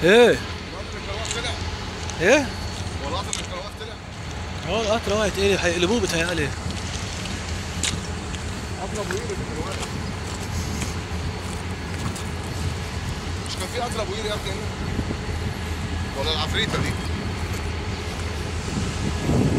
ايه القطر الكروات طلع ايه هو القطر الكروات طلع اه القطر واقع تقيل هيقلبوه بتهيألي قطر ابو قير الكروات مش كان في قطر ابو قير يا ابني هنا؟ ولا العفريته دي